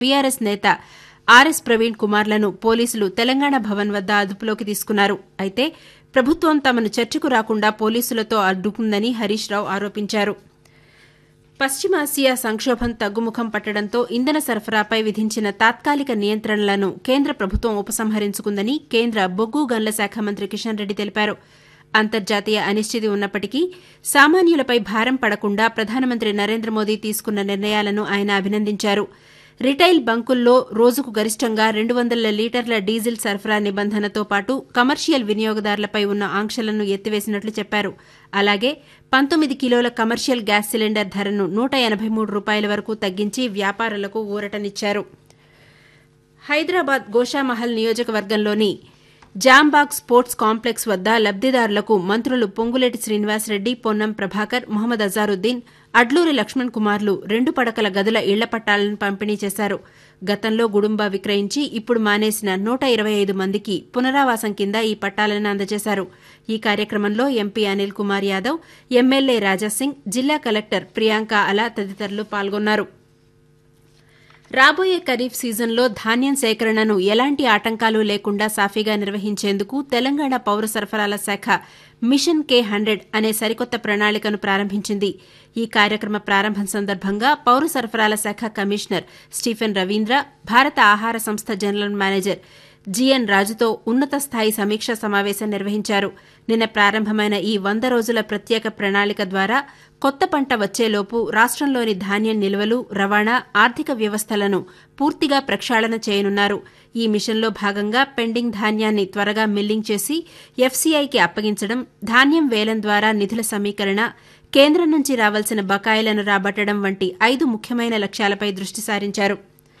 BRS నేత RS Praveen కుమార్లను పోలీసులు తెలంగాణ భవన్ వద్ద అదుపులోకి తీసుకున్నారు అయితే ప్రభుత్వం తమను చర్చకు రాకుండా పోలీసులతో అడ్డుకుందని హరీష్ రావు ఆరోపించారు పశ్చిమాసియా సంక్షోభం తగ్గుముఖం పట్టడంతో ఇంధన సరఫరాపై విధించిన తాత్కాలిక నియంత్రణలను కేంద్ర ప్రభుత్వం ఉపసంహరించుకుందని కేంద్ర బొగ్గు గన్ల శాఖ మంత్రి కిషన్ రెడ్డి తెలిపారు అంతర్జాతీయ అనిశ్చితి ఉన్నప్పటికీ సామాన్యులపై భారం పడకుండా ప్రధానమంత్రి నరేంద్ర మోదీ తీసుకున్న నిర్ణయాలను ఆయన అభినందించారు రిటైల్ బంకుల్లో రోజుకు గరిష్టంగా రెండు వందల లీటర్ల డీజిల్ సరఫరా నిబంధనతో పాటు కమర్షియల్ వినియోగదారులపై ఉన్న ఆంక్షలను ఎత్తివేసినట్లు చెప్పారు అలాగే పంతొమ్మిది కిలోల కమర్షియల్ గ్యాస్ సిలిండర్ ధరను నూట ఎనబై మూడు రూపాయల వరకు తగ్గించి వ్యాపారులకు ఊరటనిచ్చారు హైదరాబాద్ గోషామహల్ నియోజకవర్గంలోని జాంబాగ్ స్పోర్ట్స్ కాంప్లెక్స్ వద్ద లబ్దిదారులకు మంత్రులు పొంగులేటి శ్రీనివాసరెడ్డి పొన్నం ప్రభాకర్ మొహమ్మద్ అజారుద్దీన్ అడ్లూరి లక్ష్మణ్ కుమార్లు రెండు పడకల గదుల ఇళ్ల పట్టాలను పంపిణీ చేశారు గతంలో గుడుంబా విక్రయించి ఇప్పుడు మానేసిన నూట ఇరవై ఐదు మందికి పునరావాసం కింద ఈ పట్టాలను అందజేశారు ఈ కార్యక్రమంలో ఎంపీ అనిల్ కుమార్ యాదవ్ ఎమ్మెల్యే రాజాసింగ్ జిల్లా కలెక్టర్ ప్రియాంక అలా తదితరులు పాల్గొన్నారు రాబోయే ఖరీఫ్ సీజన్లో ధాన్యం సేకరణను ఎలాంటి ఆటంకాలు లేకుండా సాఫీగా నిర్వహించేందుకు తెలంగాణ పౌర సరఫరాల శాఖ మిషన్ కే హండ్రెడ్ అనే సరికొత్త ప్రణాళికను ప్రారంభించింది ఈ కార్యక్రమ ప్రారంభం సందర్భంగా పౌర సరఫరాల శాఖ కమిషనర్ స్టీఫెన్ రవీంద్ర భారత ఆహార సంస్థ జనరల్ మేనేజర్ జీఎన్ రాజుతో ఉన్నత స్థాయి సమీక్షా సమావేశం నిర్వహించారు నిన్న ప్రారంభమైన ఈ వంద రోజుల ప్రత్యేక ప్రణాళిక ద్వారా కొత్త పంట వచ్చేలోపు రాష్టంలోని ధాన్యం నిల్వలు రవాణా ఆర్థిక వ్యవస్థలను పూర్తిగా ప్రక్షాళన చేయనున్నారు ఈ మిషన్లో భాగంగా పెండింగ్ ధాన్యాన్ని త్వరగా మిల్లింగ్ చేసి ఎఫ్సీఐకి అప్పగించడం ధాన్యం వేలం ద్వారా నిధుల సమీకరణ కేంద్రం నుంచి రావాల్సిన బకాయిలను రాబట్టడం వంటి ఐదు ముఖ్యమైన లక్ష్యాలపై దృష్టి సారించారు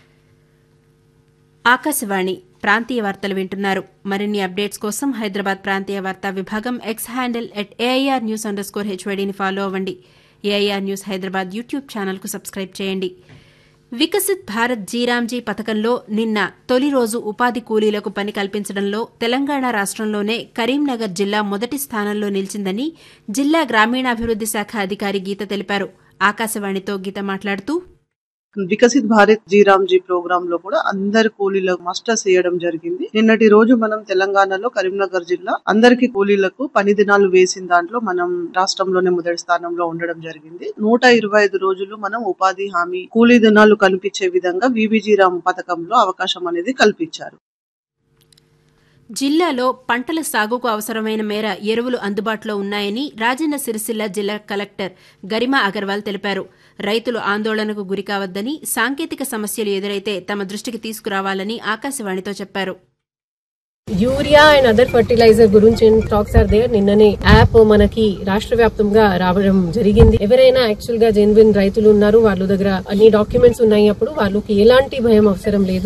ఆకాశవాణి ప్రాంతీయ వార్తలు వింటున్నారు మరిన్ని అప్డేట్స్ కోసం హైదరాబాద్ ప్రాంతీయ వార్తా విభాగం X handle at AIR news under score హెచ్వైడీని ఫాలో అవ్వండి ఏఐఆర్ న్యూస్ హైదరాబాద్ యూట్యూబ్ ఛానల్కు సబ్స్క్రైబ్ చేయండి వికసిత్ భారత్ జీరాంజీ పథకంలో నిన్న తొలి రోజు ఉపాధి కూలీలకు పని కల్పించడంలో తెలంగాణ రాష్టంలోనే కరీంనగర్ జిల్లా మొదటి స్థానంలో నిలిచిందని జిల్లా గ్రామీణాభివృద్ది శాఖ అధికారి గీత తెలిపారు ఆకాశవాణితో గీత మాట్లాడుతూ వికసిత్ భారత్ జీరామ్జీ ప్రోగ్రామ్ లో కూడా అందరి కూలీలకు మాస్టర్స్ వేయడం జరిగింది నిన్నటి రోజు మనం తెలంగాణలో కరీంనగర్ జిల్లా అందరికి కూలీలకు పని దినాలు వేసిన దాంట్లో మనం రాష్ట్రంలోనే మొదటి స్థానంలో ఉండడం జరిగింది నూట ఇరవై ఐదు రోజులు మనం ఉపాధి హామీ కూలీ దినాలు కల్పించే విధంగా విబిజీరామ్ పథకంలో అవకాశం అనేది కల్పించారు జిల్లాలో పంటల సాగుకు అవసరమైన మేర ఎరువులు అందుబాటులో ఉన్నాయని రాజన్న సిరిసిల్ల జిల్లా కలెక్టర్ గరిమా అగర్వాల్ తెలిపారు రైతులు ఆందోళనకు గురికావద్దని సాంకేతిక సమస్యలు ఎదురైతే తమ దృష్టికి తీసుకురావాలని ఆకాశవాణితో చెప్పారు యూరియా అండ్ అదర్ ఫర్టిలైజర్ గురించి టాక్స్ ఆర్ దేర్ నిన్ననే యాప్ మనకి రాష్ట్ర వ్యాప్తంగా రావడం జరిగింది ఎవరైనా యాక్చువల్ గా జెన్విన్ రైతులు ఉన్నారు వాళ్ళ దగ్గర అన్ని డాక్యుమెంట్స్ ఉన్నాయి అప్పుడు వాళ్ళకి ఎలాంటి భయం అవసరం లేదు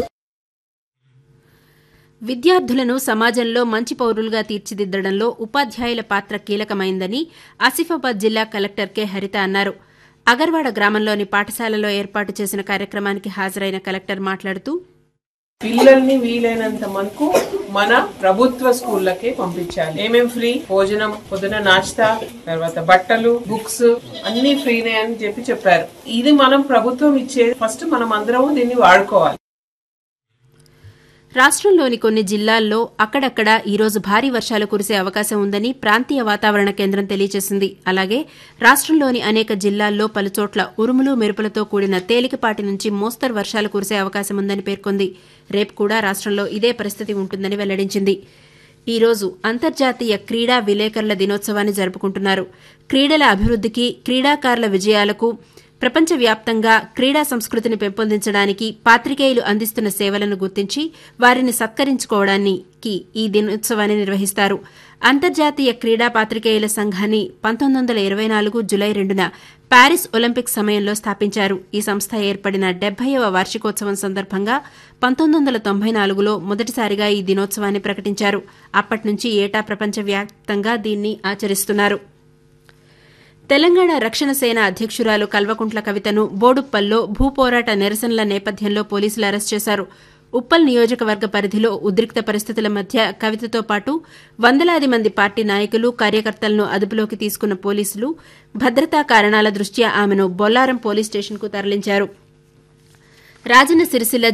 విద్యార్థులను సమాజంలో మంచి పౌరులుగా తీర్చిదిద్దడంలో ఉపాధ్యాయుల పాత్ర కీలకమైందని ఆసిఫాబాద్ జిల్లా కలెక్టర్ కె హరిత అన్నారు అగర్వాడ గ్రామంలోని పాఠశాలలో ఏర్పాటు చేసిన కార్యక్రమానికి హాజరైన కలెక్టర్ మాట్లాడుతూ పిల్లల్ని వీలైనంత మనకు మన ప్రభుత్వ స్కూళ్ళకే పంపించాలి ఏమేం ఫ్రీ భోజనం పొద్దున నాస్తా తర్వాత బట్టలు బుక్స్ అన్ని ఫ్రీనే అని చెప్పి చెప్పారు ఇది మనం ప్రభుత్వం ఇచ్చే ఫస్ట్ మనం అందరం దీన్ని వాడుకోవాలి రాష్ట్రంలోని కొన్ని జిల్లాల్లో అక్కడక్కడ ఈరోజు భారీ వర్షాలు కురిసే అవకాశం ఉందని ప్రాంతీయ వాతావరణ కేంద్రం తెలియజేసింది అలాగే రాష్ట్రంలోని అనేక జిల్లాల్లో పలుచోట్ల ఉరుములు మెరుపులతో కూడిన తేలికపాటి నుంచి మోస్తరు వర్షాలు కురిసే అవకాశం ఉందని పేర్కొంది రేపు కూడా రాష్ట్రంలో ఇదే పరిస్థితి ఉంటుందని వెల్లడించింది ఈ రోజు అంతర్జాతీయ క్రీడా విలేకరుల దినోత్సవాన్ని జరుపుకుంటున్నారు క్రీడల అభివృద్దికి క్రీడాకారుల విజయాలకు ప్రపంచవ్యాప్తంగా క్రీడా సంస్కృతిని పెంపొందించడానికి పాత్రికేయులు అందిస్తున్న సేవలను గుర్తించి వారిని సత్కరించుకోవడానికి ఈ దినోత్సవాన్ని నిర్వహిస్తారు అంతర్జాతీయ క్రీడా పాత్రికేయుల సంఘాన్ని పంతొమ్మిది వందల ఇరవై నాలుగు జులై రెండున ప్యారిస్ ఒలింపిక్ సమయంలో స్థాపించారు ఈ సంస్థ ఏర్పడిన డెబ్బైవ వార్షికోత్సవం సందర్భంగా పంతొమ్మిది వందల తొంభై నాలుగులో మొదటిసారిగా ఈ దినోత్సవాన్ని ప్రకటించారు అప్పటి నుంచి ఏటా ప్రపంచవ్యాప్తంగా దీన్ని ఆచరిస్తున్నారు తెలంగాణ రక్షణ సేన అధ్యక్షురాలు కల్వకుంట్ల కవితను బోడుప్పల్లో భూపోరాట నిరసనల నేపథ్యంలో పోలీసులు అరెస్ట్ చేశారు ఉప్పల్ నియోజకవర్గ పరిధిలో ఉద్రిక్త పరిస్థితుల మధ్య కవితతో పాటు వందలాది మంది పార్టీ నాయకులు కార్యకర్తలను అదుపులోకి తీసుకున్న పోలీసులు భద్రతా కారణాల దృష్ట్యా ఆమెను బొల్లారం పోలీస్ స్టేషన్కు తరలించారు రాజన్న సిరిసిల్ల